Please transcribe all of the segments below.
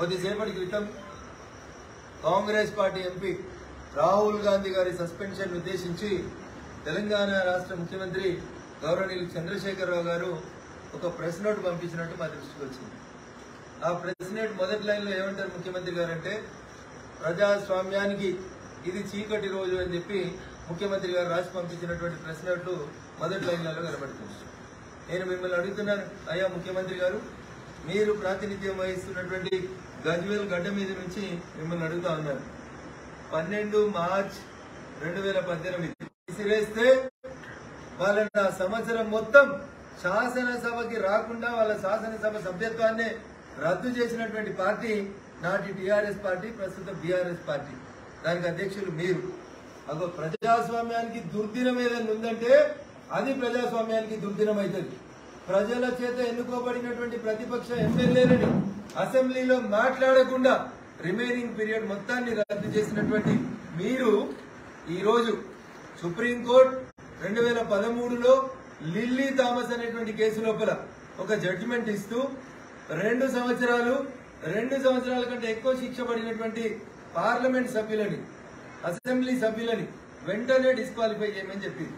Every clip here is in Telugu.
కొద్దిసేపటి క్రితం Congress party MP Rahul Gandhi గారి సస్పెన్షన్ ఉద్దేశించి తెలంగాణ రాష్ట్ర ముఖ్యమంత్రి గౌరవనీయులు చంద్రశేఖరరావు గారు ఒక ప్రెస్ నోట్ పంపించినట్టు మా దృష్టికి వచ్చింది ఆ ప్రెస్ నోట్ మొదటి లైన్లో ఏమంటారు ముఖ్యమంత్రి గారు అంటే ప్రజాస్వామ్యానికి ఇది చీకటి రోజు అని చెప్పి ముఖ్యమంత్రి గారు రాసి పంపించినటువంటి ప్రెస్ నోట్లు మొదటి లైన్లలో కనబడుతుంది నేను మిమ్మల్ని అడుగుతున్నాను అయ్యా ముఖ్యమంత్రి గారు మీరు ప్రాతినిధ్యం వహిస్తున్నటువంటి గజ్వేల్ గడ్డ మీద నుంచి మిమ్మల్ని అడుగుతా ఉన్నాను పన్నెండు మార్చ్ రెండు వేల పద్దెనిమిది విసిరేస్తే వాళ్ళని ఆ సంవత్సరం మొత్తం శాసనసభకి రాకుండా వాళ్ళ శాసనసభ సభ్యత్వాన్ని రద్దు చేసినటువంటి పార్టీ నాటి టిఆర్ఎస్ పార్టీ ప్రస్తుత బీఆర్ఎస్ పార్టీ దానికి అధ్యక్షులు మీరు అగో ప్రజాస్వామ్యానికి దుర్దినం ఏదైనా ఉందంటే అది ప్రజాస్వామ్యానికి దుర్దినం అవుతుంది ప్రజల చేత ఎన్నుకోబడినటువంటి ప్రతిపక్ష ఎమ్మెల్యేలని అసెంబ్లీలో మాట్లాడకుండా రిమైనింగ్ పీరియడ్ మొత్తాన్ని రద్దు చేసినటువంటి మీరు ఈ రోజు సుప్రీంకోర్టు రెండు వేల పదమూడులో లిల్లీ థామస్ అనేటువంటి కేసు లోపల ఒక జడ్జిమెంట్ ఇస్తూ రెండు సంవత్సరాలు రెండు సంవత్సరాల కంటే ఎక్కువ శిక్ష పడినటువంటి పార్లమెంట్ సభ్యులని అసెంబ్లీ సభ్యులని వెంటనే డిస్క్వాలిఫై చేయమని చెప్పింది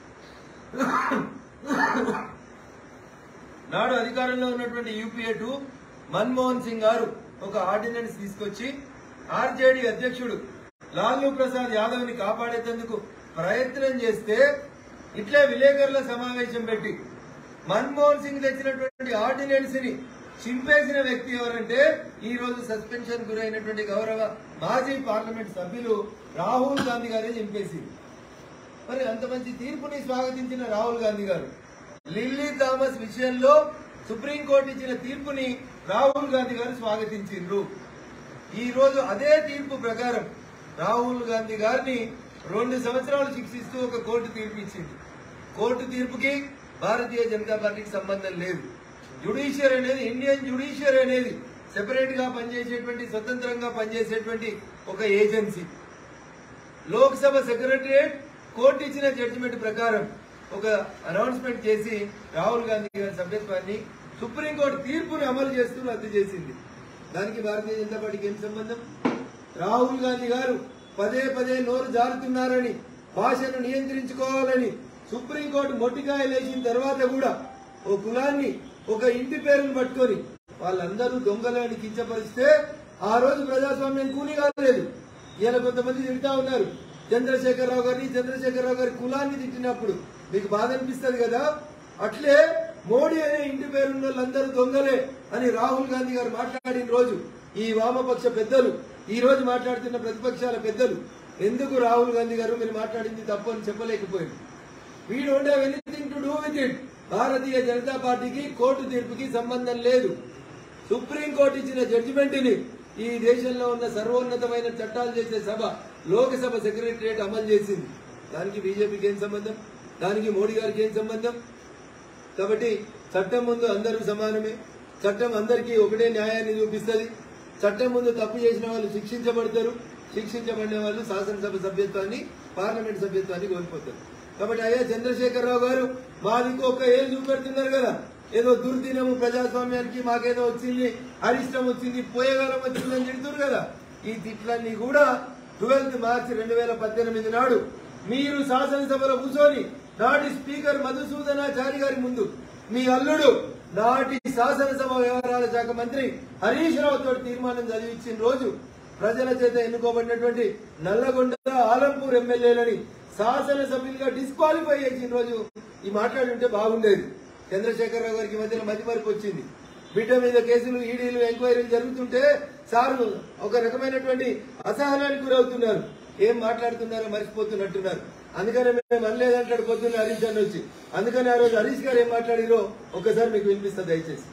నాడు అధికారంలో ఉన్నటువంటి యూపీఏ టూ మన్మోహన్ సింగ్ గారు ఒక ఆర్డినెన్స్ తీసుకొచ్చి ఆర్జేడీ అధ్యక్షుడు లాలూ ప్రసాద్ యాదవ్ ని కాపాడేందుకు ప్రయత్నం చేస్తే ఇట్లే విలేకరుల సమావేశం పెట్టి మన్మోహన్ సింగ్ తెచ్చినటువంటి ఆర్డినెన్స్ ని చింపేసిన వ్యక్తి ఎవరంటే ఈ రోజు సస్పెన్షన్ గురైనటువంటి గౌరవ మాజీ పార్లమెంట్ సభ్యులు రాహుల్ గాంధీ గారే చింపేసింది మరి అంత మంచి తీర్పుని స్వాగతించిన రాహుల్ గాంధీ గారు లిల్లీ థామస్ విషయంలో సుప్రీంకోర్టు ఇచ్చిన తీర్పుని రాహుల్ గాంధీ గారు స్వాగతించిండ్రు ఈ రోజు అదే తీర్పు ప్రకారం రాహుల్ గాంధీ గారిని రెండు సంవత్సరాలు శిక్షిస్తూ ఒక కోర్టు తీర్పు ఇచ్చింది కోర్టు తీర్పుకి భారతీయ జనతా పార్టీకి సంబంధం లేదు జ్యుడిషియర్ అనేది ఇండియన్ జ్యుడిషియర్ అనేది సెపరేట్ గా పనిచేసేటువంటి స్వతంత్రంగా పనిచేసేటువంటి ఒక ఏజెన్సీ లోక్సభ సెక్రటరియట్ కోర్టు ఇచ్చిన జడ్జిమెంట్ ప్రకారం ఒక అనౌన్స్మెంట్ చేసి రాహుల్ గాంధీ గారి సభ్యత్వాన్ని సుప్రీంకోర్టు తీర్పును అమలు చేస్తూ రద్దు చేసింది దానికి భారతీయ జనతా పార్టీకి ఏం సంబంధం రాహుల్ గాంధీ గారు పదే పదే నోరు జారుతున్నారని భాషను నియంత్రించుకోవాలని సుప్రీంకోర్టు మొట్టికాయ లేచిన తర్వాత కూడా ఓ కులాన్ని ఒక ఇంటి పేరును పట్టుకొని వాళ్ళందరూ దొంగలని కించపరిస్తే ఆ రోజు ప్రజాస్వామ్యం కూలి కాలేదు ఈయన కొంతమంది తింటా ఉన్నారు చంద్రశేఖరరావు గారిని చంద్రశేఖరరావు గారి కులాన్ని తిట్టినప్పుడు మీకు బాధ అనిపిస్తుంది కదా అట్లే మోడీ అనే ఇంటి పేరున్న వాళ్ళందరూ దొంగలే అని రాహుల్ గాంధీ గారు మాట్లాడిన రోజు ఈ వామపక్ష పెద్దలు ఈ రోజు మాట్లాడుతున్న ప్రతిపక్షాల పెద్దలు ఎందుకు రాహుల్ గాంధీ గారు మీరు మాట్లాడింది తప్పు అని చెప్పలేకపోయింది we don't have anything to do with it Bharatiya Janata పార్టీకి కోర్టు తీర్పుకి సంబంధం లేదు సుప్రీంకోర్టు ఇచ్చిన జడ్జిమెంట్ ని ఈ దేశంలో ఉన్న సర్వోన్నతమైన చట్టాలు చేసే సభ లోక్సభ సెక్రటరియట్ అమలు చేసింది దానికి బీజేపీకి ఏం సంబంధం దానికి మోడీ గారికి ఏం సంబంధం కాబట్టి చట్టం ముందు అందరూ సమానమే చట్టం అందరికీ ఒకటే న్యాయాన్ని చూపిస్తుంది చట్టం ముందు తప్పు చేసిన వాళ్ళు శిక్షించబడతారు శిక్షించబడిన వాళ్ళు శాసనసభ సభ్యత్వాన్ని పార్లమెంట్ సభ్యత్వాన్ని కోల్పోతారు కాబట్టి అయ్యా చంద్రశేఖరరావు గారు మా దిక్కు ఒక ఏం చూపెడుతున్నారు కదా ఏదో దుర్దినము ప్రజాస్వామ్యానికి మాకేదో వచ్చింది అరిష్టం వచ్చింది పోయేగాలం వచ్చిందని తిడుతున్నారు కదా ఈ తిట్లన్నీ కూడా ట్వెల్త్ మార్చి రెండు వేల పద్దెనిమిది నాడు మీరు శాసనసభలో కూర్చొని నాటి స్పీకర్ మధుసూదనాచారి గారి ముందు మీ అల్లుడు నాటి శాసనసభ వ్యవహారాల శాఖ మంత్రి హరీష్ రావు తోటి తీర్మానం చదివించిన రోజు ప్రజల చేత ఎన్నుకోబడినటువంటి నల్లగొండ ఆలంపూర్ ఎమ్మెల్యేలని శాసనసభ్యులుగా డిస్క్వాలిఫై చేసిన రోజు ఈ మాట్లాడుంటే బాగుండేది చంద్రశేఖరరావు గారికి ఈ మధ్యన మతిమరుపు వచ్చింది బిడ్డ మీద కేసులు ఈడీలు ఎంక్వైరీలు జరుగుతుంటే సారు ఒక రకమైనటువంటి అసహనానికి గురవుతున్నారు ఏం మాట్లాడుతున్నారో మర్చిపోతున్నట్టున్నారు అందుకనే మేము అనలేదంటాడు పొద్దున్న హరీష్ అని వచ్చి అందుకని ఆ రోజు హరీష్ గారు ఏం మాట్లాడిరో ఒకసారి మీకు వినిపిస్తా దయచేసి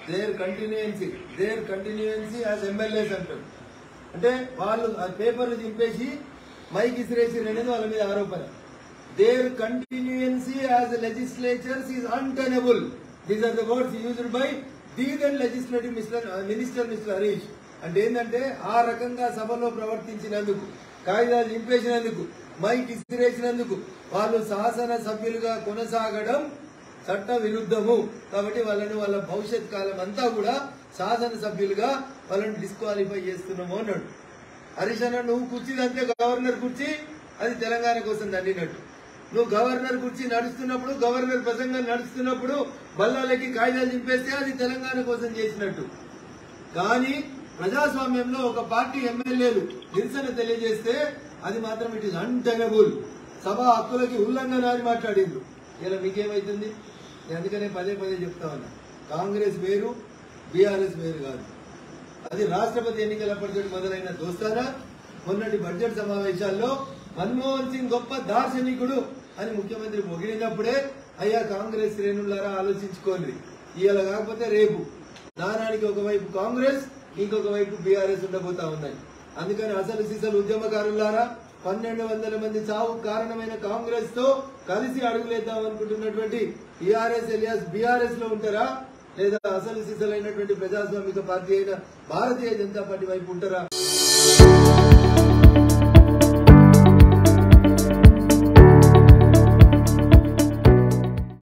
there continuancy there continuancy as MLAs అంటారు అంటే వాళ్ళు ఆ పేపర్లు దింపేసి మైక్ ఇసిరేసి అనేది వాళ్ళ మీద ఆరోపణ there continuancy as legislators is untenable these are the words used by దీగన్ legislative mister minister mister Harish అంటే ఏంటంటే ఆ రకంగా సభలో ప్రవర్తించినందుకు కాగితాలు దింపేసినందుకు మైక్ ఇసిరేసినందుకు వాళ్ళు శాసన సభ్యులుగా కొనసాగడం చట్ట విరుద్ధము కాబట్టి వాళ్ళని వాళ్ళ భవిష్యత్ కాలం అంతా కూడా శాసన సభ్యులుగా వాళ్ళని డిస్క్వాలిఫై చేస్తున్నాము అన్నాడు హరీష్ అన్న నువ్వు కుర్చీదంతే గవర్నర్ కుర్చీ అది తెలంగాణ కోసం దండినట్టు నువ్వు గవర్నర్ కుర్చీ నడుస్తున్నప్పుడు గవర్నర్ ప్రసంగం నడుస్తున్నప్పుడు బల్లాలకి కాగితాలు చింపేస్తే అది తెలంగాణ కోసం చేసినట్టు కానీ ప్రజాస్వామ్యంలో ఒక పార్టీ ఎమ్మెల్యేలు నిరసన తెలియజేస్తే అది మాత్రం ఇట్ ఇస్ అన్టెనబుల్ సభ హక్కులకి ఉల్లంఘన అని మాట్లాడిండ్రు ఇలా మీకేమైతుంది నేను అందుకనే పదే పదే చెప్తా ఉన్నా కాంగ్రెస్ వేరు బీఆర్ఎస్ వేరు కాదు అది రాష్ట్రపతి ఎన్నికలప్పటితోటి మొదలైన దోస్తారా మొన్నటి బడ్జెట్ సమావేశాల్లో మన్మోహన్ సింగ్ గొప్ప దార్శనికుడు అని ముఖ్యమంత్రి పొగిడినప్పుడే అయ్యా కాంగ్రెస్ శ్రేణులారా ఆలోచించుకోండి ఇవాళ కాకపోతే రేపు దానానికి ఒకవైపు కాంగ్రెస్ ఇంకొక వైపు బీఆర్ఎస్ ఉండబోతా ఉన్నాయి అందుకని అసలు సిసలు ఉద్యమకారులారా పన్నెండు వందల మంది చావు కారణమైన కాంగ్రెస్ తో కలిసి అడుగులేద్దాం అనుకుంటున్నటువంటి టీఆర్ఎస్ ఎలియాస్ బీఆర్ఎస్ లో ఉంటారా లేదా అసలు సిసలైనటువంటి ప్రజాస్వామిక పార్టీ అయిన భారతీయ జనతా పార్టీ వైపు ఉంటారా